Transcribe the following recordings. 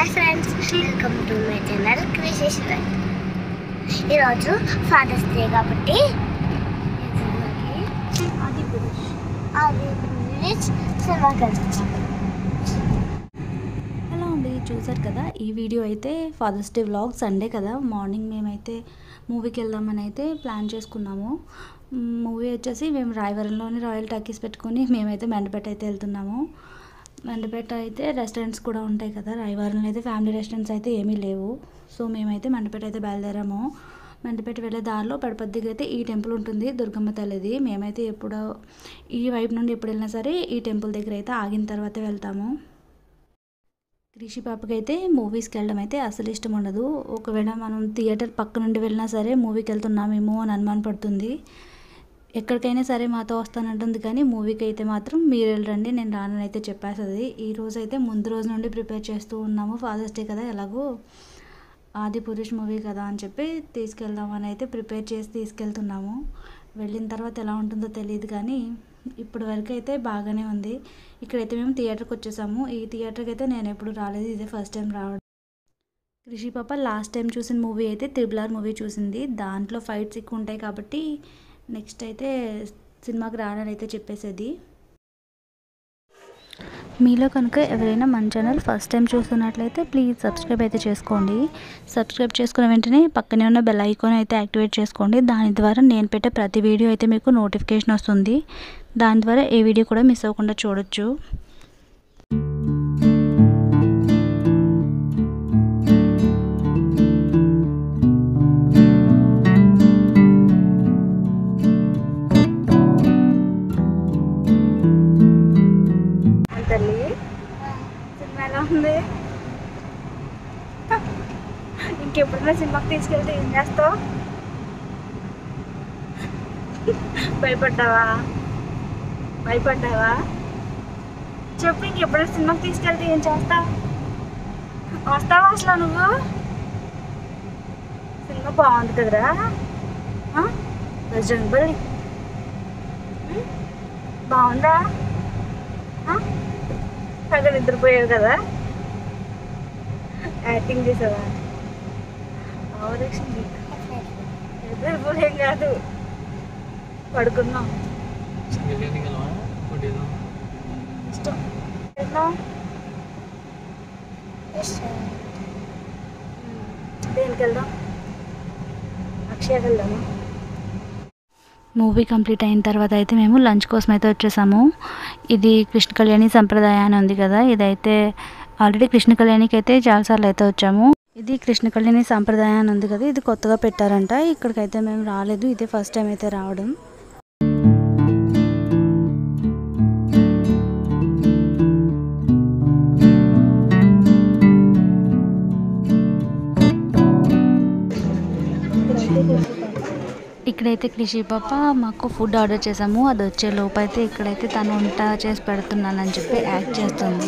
Hi friends welcome to my channel creation ఈరోజు fathers day కాబట్టి అది పురుష్ అది పురుష్ సినిమాకి వెళ్తున్నాం హలో అండి చూసారు కదా ఈ వీడియో అయితే ఫాదర్స్ డే వ్లాగ్ సండే కదా మార్నింగ్ మేమైతే మూవీకి వెళ్దామని అయితే ప్లాన్ చేసుకున్నాము మూవీ వచ్చేసి మేము రాయవరంలోని రాయల్ టాకీస్ పెట్టుకొని మేమైతే మెండపేట అయితే వెళ్తున్నాము మెండపేట అయితే రెస్టారెంట్స్ కూడా ఉంటాయి కదా రాయవరంలో అయితే ఫ్యామిలీ రెస్టారెంట్స్ అయితే ఏమీ లేవు సో మేమైతే మెండపేట అయితే బయలుదేరాము మెండపేట వెళ్ళే దారిలో పడపతి దగ్గర అయితే ఈ టెంపుల్ ఉంటుంది దుర్గమ్మ తల్లిది మేమైతే ఎప్పుడో ఈ వైపు నుండి ఎప్పుడు వెళ్ళినా సరే ఈ టెంపుల్ దగ్గర అయితే ఆగిన తర్వాత వెళ్తాము కృషి పాపకి అయితే మూవీస్కి వెళ్ళడం అయితే అసలు ఇష్టం ఉండదు ఒకవేళ మనం థియేటర్ పక్క నుండి వెళ్ళినా సరే మూవీకి వెళ్తున్నామేమో అని అనుమానం పడుతుంది ఎక్కడికైనా సరే మాతో వస్తానంటుంది కానీ మూవీకి అయితే మాత్రం మీరు వెళ్ళండి నేను రానని అయితే చెప్పేస్తుంది ఈ రోజు అయితే ముందు రోజు నుండి ప్రిపేర్ చేస్తూ ఉన్నాము ఫాదర్స్ డే కదా ఎలాగో ఆది పురుష్ మూవీ కదా అని చెప్పి తీసుకెళ్దామని అయితే ప్రిపేర్ చేసి తీసుకెళ్తున్నాము వెళ్ళిన తర్వాత ఎలా ఉంటుందో తెలియదు కానీ ఇప్పటి వరకు అయితే బాగానే ఉంది ఇక్కడైతే మేము థియేటర్కి వచ్చేసాము ఈ థియేటర్కి అయితే నేను ఎప్పుడు రాలేదు ఇదే ఫస్ట్ టైం రావడం కృషి పాప లాస్ట్ టైం చూసిన మూవీ అయితే త్రిబులార్ మూవీ చూసింది దాంట్లో ఫైట్స్ ఎక్కువ ఉంటాయి కాబట్టి నెక్స్ట్ అయితే సినిమాకి రానని అయితే చెప్పేసేది మీలో కనుక ఎవరైనా మన ఛానల్ ఫస్ట్ టైం చూస్తున్నట్లయితే ప్లీజ్ సబ్స్క్రైబ్ అయితే చేసుకోండి సబ్స్క్రైబ్ చేసుకున్న వెంటనే పక్కనే ఉన్న బెల్ ఐకాన్ అయితే యాక్టివేట్ చేసుకోండి దాని ద్వారా నేను పెట్టే ప్రతి వీడియో అయితే మీకు నోటిఫికేషన్ వస్తుంది దాని ద్వారా ఏ వీడియో కూడా మిస్ అవ్వకుండా చూడొచ్చు తల్లి సినిమా ఎలా ఉంది ఇంకెప్పుడైనా సినిమాకి తీసుకెళ్తే ఏం చేస్తావు భయపడ్డావా భయపడ్డావా చెప్పు ఇంకెప్పుడైనా సినిమాకి తీసుకెళ్తే ఏం చేస్తావు వస్తావా అసలు నువ్వు సినిమా బాగుంది కదరా బజరంగ్ బలి ఉం? బాగుందా ఆ? సగం నిద్రపోయావు కదా యాక్టింగ్ చేసావా ఆవరక్షణ నిద్రపోలేం కాదు పడుకుందాం ఇష్టం వెళ్దాం. దేనికి వెళ్దాం అక్షయకి వెళ్దామా మూవీ కంప్లీట్ అయిన తర్వాత అయితే మేము లంచ్ కోసం అయితే వచ్చేసాము ఇది కృష్ణ కళ్యాణి సంప్రదాయం అని ఉంది కదా ఇదైతే ఆల్రెడీ కృష్ణ కళ్యాణికి అయితే చాలాసార్లు అయితే వచ్చాము ఇది కృష్ణ కళ్యాణి సంప్రదాయం అని ఉంది కదా ఇది కొత్తగా పెట్టారంట ఇక్కడికైతే మేము రాలేదు ఇదే ఫస్ట్ టైం అయితే రావడం ఇక్కడైతే కృషి పాప మాకు ఫుడ్ ఆర్డర్ చేసాము అది వచ్చే లోపు అయితే ఇక్కడైతే తను వంట చేసి పెడుతున్నానని చెప్పి యాక్ట్ చేస్తుంది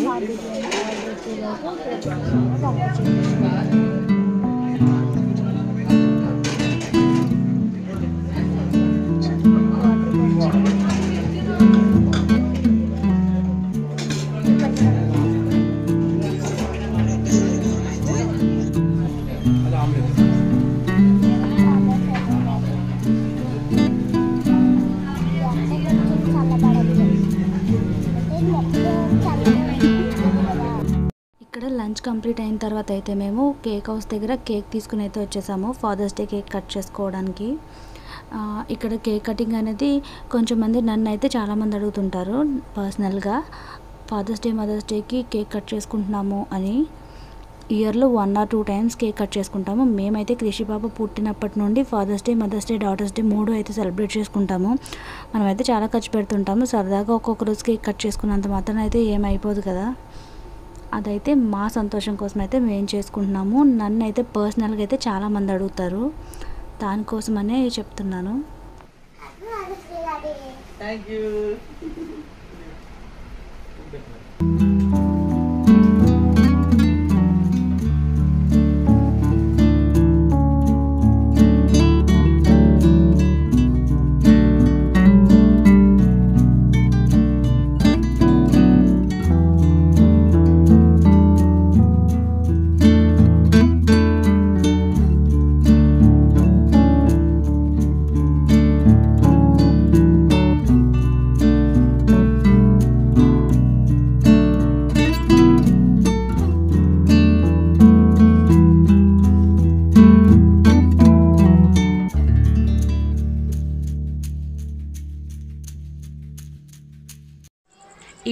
ఇక్కడ లంచ్ కంప్లీట్ అయిన తర్వాత అయితే మేము కేక్ హౌస్ దగ్గర కేక్ తీసుకుని అయితే వచ్చేసాము ఫాదర్స్ డే కేక్ కట్ చేసుకోవడానికి ఆ, ఇక్కడ కేక్ కటింగ్ అనేది కొంచెం మంది నన్ను అయితే చాలామంది అడుగుతుంటారు పర్సనల్గా ఫాదర్స్ డే మదర్స్ డేకి కేక్ కట్ చేసుకుంటున్నాము అని ఇయర్లో one or two times cake cut చేసుకుంటాము మేమైతే కృషి పాప పుట్టినప్పటి నుండి fathers day mothers day daughters day మూడు అయితే సెలబ్రేట్ చేసుకుంటాము మనమైతే చాలా ఖర్చు పెడుతుంటాము సరదాగా ఒక్కొక్క రోజు కేక్ కట్ చేసుకున్నంత మాత్రం అయితే ఏమైపోదు కదా అదైతే మా సంతోషం కోసం అయితే మేము చేసుకుంటున్నాము నన్ను అయితే పర్సనల్గా అయితే చాలామంది అడుగుతారు దానికోసమనే చెప్తున్నాను థ్యాంక్ యూ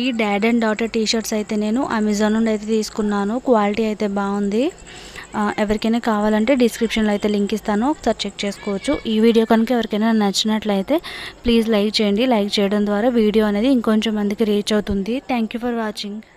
ఈ dad and daughter T shirts అయితే నేను అమెజాన్ నుండి అయితే తీసుకున్నాను క్వాలిటీ అయితే బాగుంది ఆ, ఎవరికైనా కావాలంటే డిస్క్రిప్షన్లో అయితే లింక్ ఇస్తాను ఒకసారి చెక్ చేసుకోవచ్చు ఈ వీడియో కనుక ఎవరికైనా నచ్చినట్లయితే ప్లీజ్ లైక్ చేయండి లైక్ చేయడం ద్వారా వీడియో అనేది ఇంకొంచెం మందికి రీచ్ అవుతుంది థ్యాంక్ యూ ఫర్ వాచింగ్